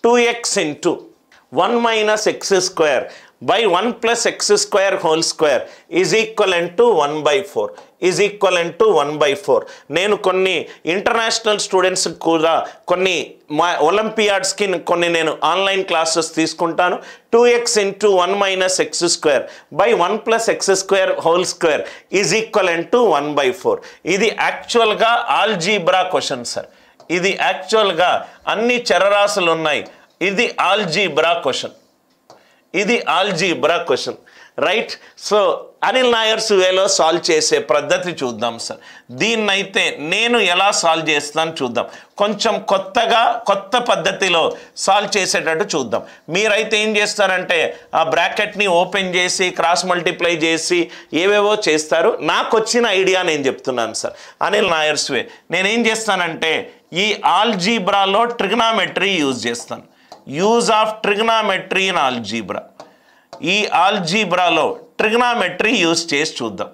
two X into one minus X square by one plus X square whole square is equal to one by four is equal to one by four నేను కొన్ని international students కూడా కొన్ని మా ఒలింపియాడ్స్కి కొన్ని నేను online classes తీసుకుంటాను two X into one minus X square by one plus X square whole square is equal to one by four ఇది యాక్చువల్గా ఆల్జీబ్రా క్వశ్చన్ సార్ ఇది యాక్చువల్గా అన్ని చరరాశులు ఉన్నాయి ఇది ఆల్జీబ్రా క్వశ్చన్ ఇది algebra question right so Anil Nair's వేలో సాల్వ్ చేసే పద్ధతి చూద్దాం సార్ దీన్నైతే నేను ఎలా సాల్వ్ చేస్తాను చూద్దాం కొంచెం కొత్తగా కొత్త పద్ధతిలో సాల్వ్ చేసేటట్టు చూద్దాం మీరైతే ఏం చేస్తారంటే ఆ బ్రాకెట్ని ఓపెన్ చేసి క్రాస్ మల్టిప్లై చేసి ఏవేవో చేస్తారు నాకు వచ్చిన ఐడియా నేను చెప్తున్నాను సార్ అనిల్ నాయర్స్ వే నేనేం చేస్తానంటే ఈ ఆల్జీబ్రాలో ట్రిగ్నామెట్రీ యూజ్ చేస్తాను use of trigonometry in algebra ఈ ఆల్జీబ్రాలో ట్రిగ్నామెట్రీ యూజ్ చేసి చూద్దాం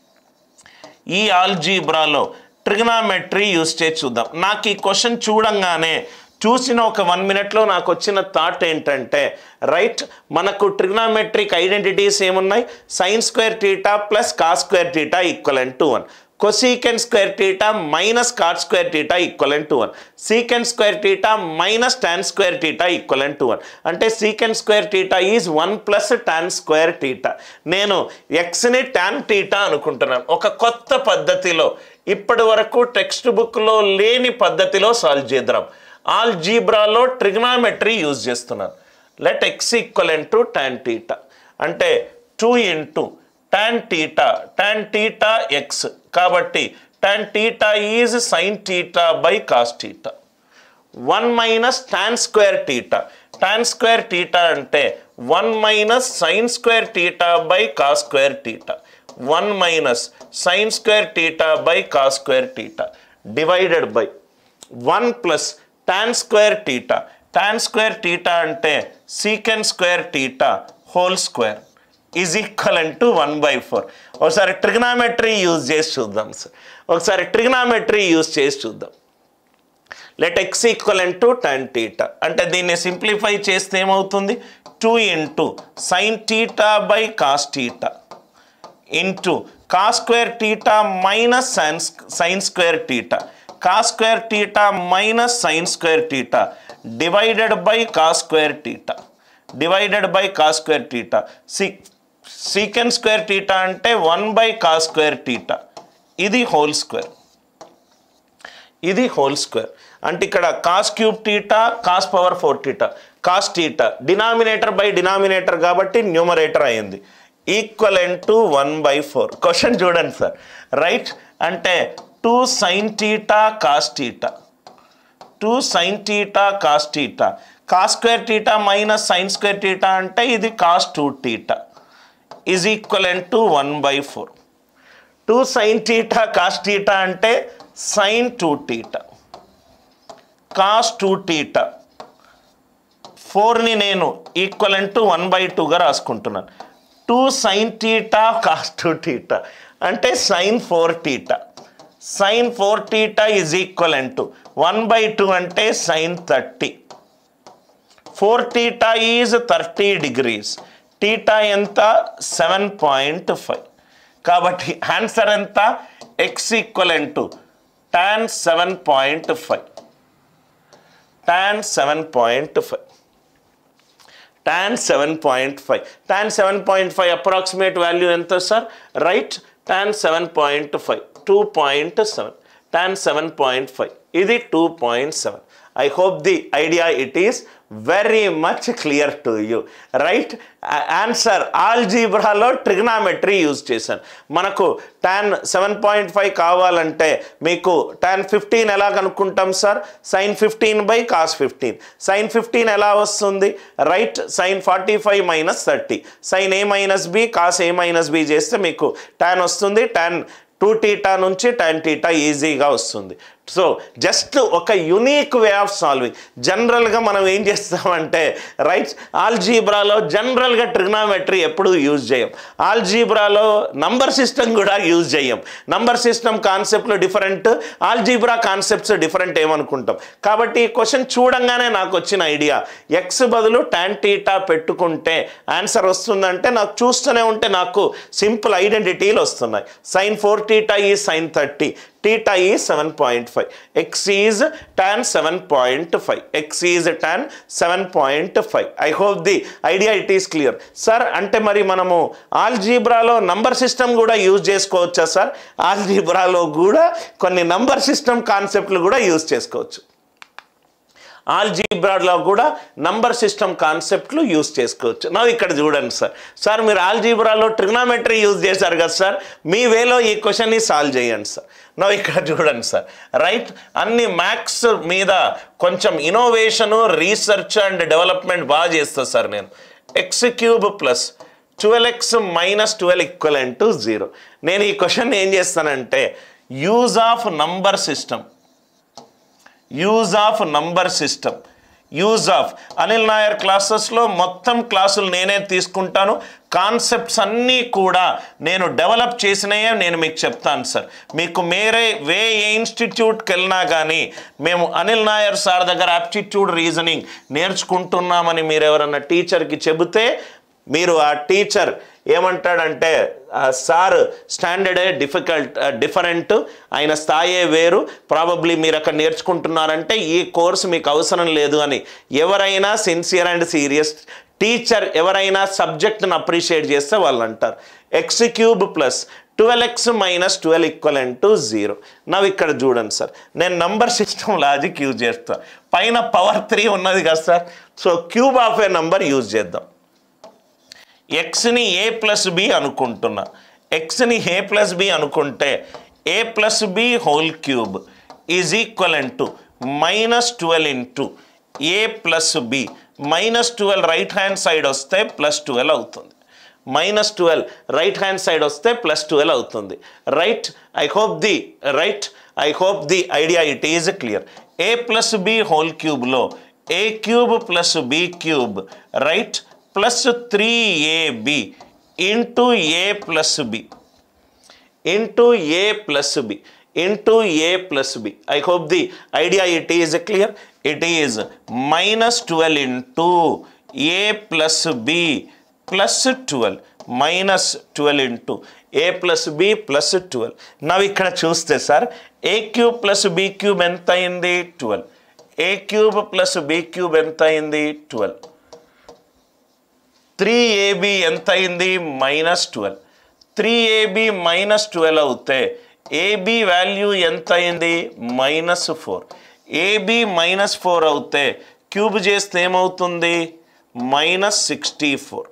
ఈ ఆల్జీబ్రాలో ట్రిగ్నామెట్రీ యూజ్ చేసి చూద్దాం నాకు ఈ క్వశ్చన్ చూడంగానే చూసిన ఒక వన్ మినిట్లో నాకు వచ్చిన థాట్ ఏంటంటే రైట్ మనకు ట్రిగ్నామెట్రిక్ ఐడెంటిటీస్ ఏమున్నాయి sine square theta plus cos square theta equal to one cosec square theta minus cot square theta equal to one sec square theta minus tan square theta equal to one అంటే sec square theta is one plus tan square theta నేను ఎక్స్ని tan theta అనుకుంటున్నాను ఒక కొత్త పద్ధతిలో ఇప్పటి వరకు text బుక్లో లేని పద్ధతిలో సాల్వ్ చేద్దాం ఆల్జీబ్రాలో ట్రిగ్నామెట్రీ యూజ్ చేస్తున్నాను let X equal to tan theta అంటే two into tan theta tan theta X కాబట్టి tan theta is sine theta by cos theta one minus tan square theta tan square theta అంటే one minus sine square theta by cos square theta one minus sine square theta by cos square theta divided by one plus tan square theta tan square theta అంటే sec square theta whole square is equal to one by four ఒకసారి trigonometry use చేసి చూద్దాం sir ఒకసారి trigonometry use చేసి చూద్దాం let X equal to tan theta అంటే దీన్ని simplify చేస్తే ఏమవుతుంది two into sine theta by cos theta into cos square theta minus sine sine square theta cos square theta minus sine square theta divided by cos square theta divided by cos square theta C sec square theta అంటే one by cos square theta ఇది whole square ఇది whole square అంటే ఇక్కడ cos cube theta cos power four theta cos theta denominator by denominator కాబట్టి numerator అయింది equal to one by four question చూడండి sir right అంటే two sine theta cos theta two sine theta cos theta cos square theta minus sine square theta అంటే ఇది cos two theta is equal to one by four two sine theta cos theta అంటే sine two theta cos two theta ఫోర్ని నేను equal to one by టూగా రాసుకుంటున్నాను two sine theta cos two theta అంటే sine four theta sine four theta is equal to one by two అంటే sine thirty four theta is thirty degrees theta ఎంత seven point five కాబట్టి answer ఎంత X equal to tan seven point five tan seven point five tan seven point five tan seven point five approximate value ఎంత sir right tan seven point five two point seven tan seven point five ఇది two point seven I hope the idea it is very much clear to you right answer ఆల్జీబ్రాలో trigonometry use చేశాను మనకు tan seven point five కావాలంటే మీకు tan fifteen ఎలా కనుక్కుంటాం sir sine fifteen by cos fifteen sine fifteen ఎలా వస్తుంది right sine forty five minus thirty sine A minus B cos A minus B చేస్తే మీకు టాన్ వస్తుంది టాన్ టూ టీటా నుంచి టాన్ టీటా ఈజీగా వస్తుంది సో జస్ట్ ఒక యునీక్ వే ఆఫ్ సాల్వింగ్ జనరల్గా మనం ఏం చేస్తామంటే రైట్ ఆల్జీబ్రాలో జనరల్గా ట్రిగ్నామెట్రీ ఎప్పుడు యూజ్ చేయం ఆల్జీబ్రాలో నంబర్ సిస్టమ్ కూడా యూజ్ చేయం నంబర్ సిస్టమ్ కాన్సెప్ట్లు డిఫరెంట్ ఆల్జీబ్రా కాన్సెప్ట్స్ డిఫరెంట్ ఏమనుకుంటాం కాబట్టి ఈ క్వశ్చన్ చూడంగానే నాకు వచ్చిన ఐడియా ఎక్స్ బదులు టాన్ టీటా పెట్టుకుంటే ఆన్సర్ వస్తుందంటే నాకు చూస్తూనే ఉంటే నాకు సింపుల్ ఐడెంటిటీలు వస్తున్నాయి సైన్ ఫోర్ టీటా ఈ sine thirty theta is 7.5 x is tan 7.5 x is tan 7.5 i hope the idea it is clear sir అంటే మరి మనము ఆల్జీబ్రాలో నంబర్ సిస్టమ్ కూడా యూజ్ చేసుకోవచ్చా సార్ ఆల్జీబ్రాలో కూడా కొన్ని నంబర్ సిస్టమ్ కాన్సెప్ట్లు కూడా యూజ్ చేసుకోవచ్చు ఆల్జీబ్రాలో కూడా నంబర్ సిస్టమ్ కాన్సెప్ట్లు యూజ్ చేసుకోవచ్చు నా ఇక్కడ చూడండి సార్ సార్ మీరు ఆల్జీబ్రాలో ట్రిగ్నామెట్రీ యూజ్ చేశారు కదా సార్ మీ వేలో ఈ క్వశ్చన్ని సాల్వ్ చేయండి సార్ నా ఇక్కడ చూడండి సార్ రైట్ అన్ని మ్యాథ్స్ మీద కొంచెం ఇన్నోవేషను రీసెర్చ్ అండ్ డెవలప్మెంట్ బాగా చేస్తాను సార్ నేను X cube plus twelve X minus twelve equal to zero నేను ఈ క్వశ్చన్ ఏం చేస్తానంటే use of number system use of number system use of Anil Nair క్లాసెస్లో మొత్తం క్లాసులు నేనే తీసుకుంటాను కాన్సెప్ట్స్ అన్నీ కూడా నేను డెవలప్ చేసినయే నేను మీకు చెప్తాను సార్ మీకు మేరే వే ఏ ఇన్స్టిట్యూట్కి వెళ్ళినా కానీ మేము అనిల్ నాయర్ సార్ దగ్గర యాప్టిట్యూడ్ రీజనింగ్ నేర్చుకుంటున్నామని మీరు ఎవరన్నా టీచర్కి చెబితే మీరు ఆ టీచర్ ఏమంటాడంటే ఆ సార్ స్టాండర్డే డిఫికల్ట్ డిఫరెంట్ ఆయన స్థాయే వేరు ప్రాబబ్లీ మీరు అక్కడ నేర్చుకుంటున్నారంటే ఈ కోర్స్ మీకు అవసరం లేదు అని ఎవరైనా సిన్సియర్ అండ్ సీరియస్ టీచర్ ఎవరైనా సబ్జెక్ట్ని అప్రిషియేట్ చేస్తే వాళ్ళు అంటారు X cube plus twelve X minus twelve equal to zero నవ్వు ఇక్కడ చూడండి సార్ నేను నంబర్ సిస్టమ్ లాజిక్ యూజ్ చేస్తాను పైన పవర్ త్రీ ఉన్నది కదా sir so cube of A number use చేద్దాం ఎక్స్ని ఏ ప్లస్ బి అనుకుంటున్నా ఎక్స్ని ఏ ప్లస్ బి అనుకుంటే A plus B whole cube is equal to minus twelve into A plus B minus twelve right hand side వస్తే plus twelve అవుతుంది minus twelve right hand side వస్తే plus twelve అవుతుంది right I hope the right I hope the idea it is clear A plus B whole క్యూబ్లో A cube plus B cube right plus three AB into A plus B into A plus B into A plus B I hope the idea it is clear it is minus twelve into A plus B plus twelve minus twelve into A plus B plus twelve నవ్వు ఇక్కడ చూస్తే sir A cube plus B cube ఎంత అయింది twelve A cube plus B cube ఎంత అయింది twelve three A B ఎంత అయింది minus twelve three A B minus twelve అవుతే ఏబి వాల్యూ ఎంత అయింది minus four A B minus four అవుతే క్యూబ్ చేస్తే ఏమవుతుంది minus sixty four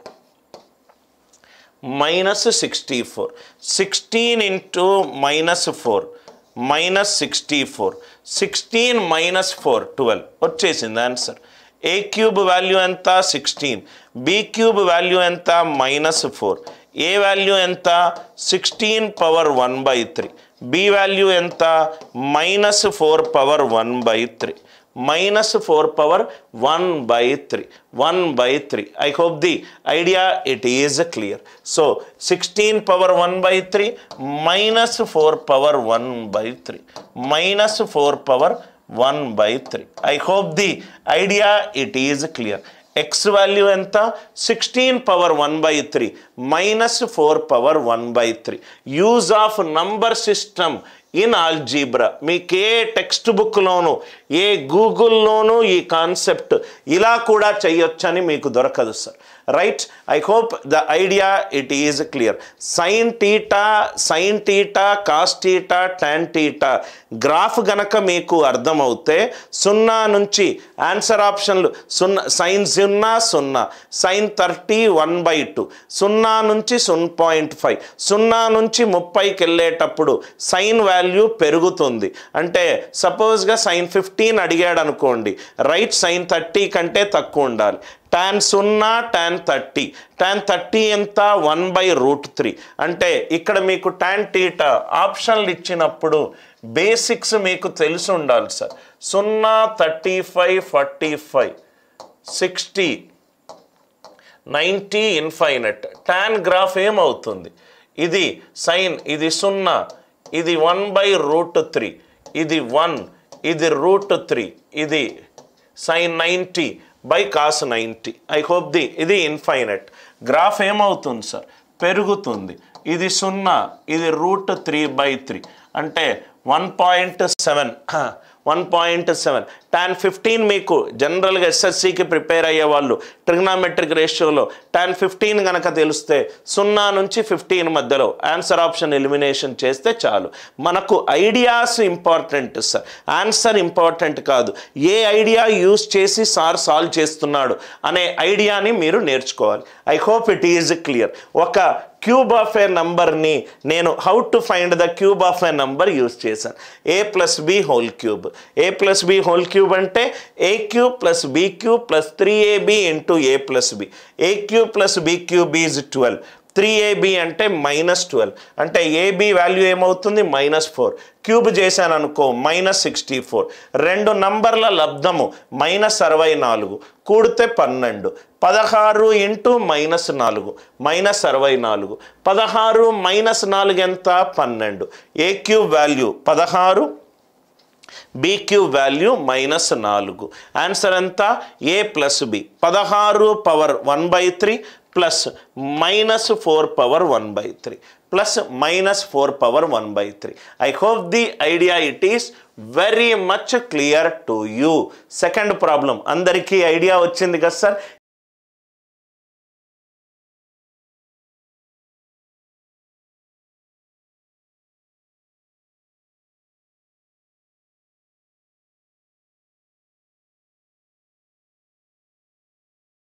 minus sixty four sixteen into minus four minus sixty four sixteen minus four twelve వచ్చేసింది answer a cube value ఎంత sixteen b cube value ఎంత minus four a value ఎంత sixteen power one by three b value ఎంత minus four power one by three minus four power one by three one by three I hope the idea it is clear so sixteen power one by three minus four power one by three minus four power one by three I hope the idea it is clear x value ఎంత sixteen power one by three minus four power one by three use of number system in algebra మీకు ఏ text బుక్లోను ఏ గూగుల్లోనూ ఈ concept ఇలా కూడా చేయొచ్చని మీకు దొరకదు sir right I hope the idea it is clear sine theta sine theta cos theta tan theta graph గనక మీకు అర్థమవుతే సున్నా నుంచి ఆన్సర్ ఆప్షన్లు సున్నా సైన్ సున్నా సున్నా sine thirty one by two సున్నా నుంచి సున్ పాయింట్ ఫైవ్ సున్నా నుంచి ముప్పైకి వెళ్ళేటప్పుడు సైన్ వాల్యూ పెరుగుతుంది అంటే సపోజ్గా సైన్ ఫిఫ్టీన్ అడిగాడు అనుకోండి రైట్ సైన్ థర్టీ కంటే తక్కువ ఉండాలి టాన్ సున్నా టాన్ థర్టీ టాన్ థర్టీ ఎంత వన్ బై రూట్ త్రీ అంటే ఇక్కడ మీకు టాన్ టీటా ఆప్షన్లు ఇచ్చినప్పుడు బేసిక్స్ మీకు తెలిసి ఉండాలి సార్ సున్నా thirty five forty five sixty ninety infinite tan graph ఏమవుతుంది ఇది సైన్ ఇది సున్నా ఇది వన్ బై రూట్ త్రీ ఇది వన్ ఇది రూట్ త్రీ ఇది sine ninety by cos ninety I hope the ఇది ఇన్ఫైనట్ గ్రాఫ్ ఏమవుతుంది సార్ పెరుగుతుంది ఇది సున్నా ఇది రూట్ త్రీ బై త్రీ అంటే one point seven one point seven tan fifteen మీకు జనరల్గా ఎస్ఎస్సికి ప్రిపేర్ అయ్యే వాళ్ళు ట్రిగ్నామెట్రిక్ రేషియోలో టాన్ ఫిఫ్టీన్ కనుక తెలిస్తే సున్నా నుంచి ఫిఫ్టీన్ మధ్యలో ఆన్సర్ ఆప్షన్ ఎలిమినేషన్ చేస్తే చాలు మనకు ideas important sir answer important కాదు ఏ ఐడియా యూస్ చేసి సార్ సాల్వ్ చేస్తున్నాడు అనే ఐడియాని మీరు నేర్చుకోవాలి I hope it is clear ఒక క్యూబ్ ఆఫ్ ఏ నంబర్ని నేను how to find the cube of A number use చేశాను a plus B whole cube a plus B whole cube అంటే a cube plus B cube plus three AB into A plus b a cube plus B cube is twelve three a b అంటే minus twelve అంటే a b value ఏమవుతుంది minus four cube చేశాను అనుకో minus sixty four రెండు నంబర్ల లబ్ధము minus అరవై నాలుగు కూడితే పన్నెండు పదహారు ఇంటూ మైనస్ నాలుగు మైనస్ అరవై నాలుగు పదహారు మైనస్ నాలుగు ఎంత పన్నెండు ఏ క్యూబ్ వాల్యూ పదహారు బీక్యూ వాల్యూ మైనస్ నాలుగు ఆన్సర్ ఎంత ఏ ప్లస్ బి పదహారు power one by three plus minus four power one by three plus minus four power one by three I hope the idea it is very much clear to you second problem అందరికీ ఐడియా వచ్చింది కదా sir